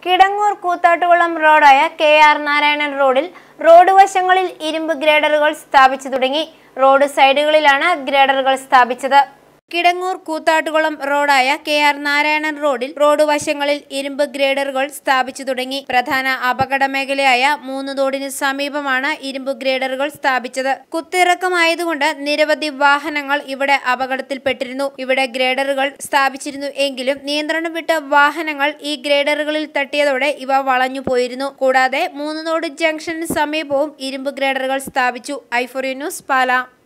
കിടങ്ങൂർ കൂത്താട്ടുകുളം റോഡായ K R Narayanan റോഡിൽ road വശങ്ങളിൽ ഇരുമ്പ് ഗ്രേഡറുകൾ സ്ഥാപിച്ചു തുടങ്ങി റോഡ് സൈഡുകളിലാണ് ഗ്രേഡറുകൾ സ്ഥാപിച്ചത് കിടങ്ങൂർ കൂത്താട്ടുകുളം റോഡായ കെ ആർ നാരായണൻ റോഡിൽ റോഡ് വശങ്ങളിൽ ഇരുമ്പ് ഗ്രേഡറുകൾ സ്ഥാപിച്ചു തുടങ്ങി പ്രധാന അപകട മേഖലയായ മൂന്ന് തോടിന് സമീപമാണ് ഇരുമ്പ് ഗ്രേഡറുകൾ സ്ഥാപിച്ചത് കുത്തിറക്കമായതുകൊണ്ട് നിരവധി വാഹനങ്ങൾ ഇവിടെ അപകടത്തിൽപ്പെട്ടിരുന്നു ഇവിടെ ഗ്രേഡറുകൾ സ്ഥാപിച്ചിരുന്നു എങ്കിലും നിയന്ത്രണം വിട്ട വാഹനങ്ങൾ ഈ ഗ്രേഡറുകളിൽ തട്ടിയതോടെ ഇവ വളഞ്ഞു പോയിരുന്നു കൂടാതെ മൂന്ന് തോട് ജംഗ്ഷന് സമീപവും ഇരുമ്പ് ഗ്രേഡറുകൾ സ്ഥാപിച്ചു ഐഫോറി ന്യൂസ് പാല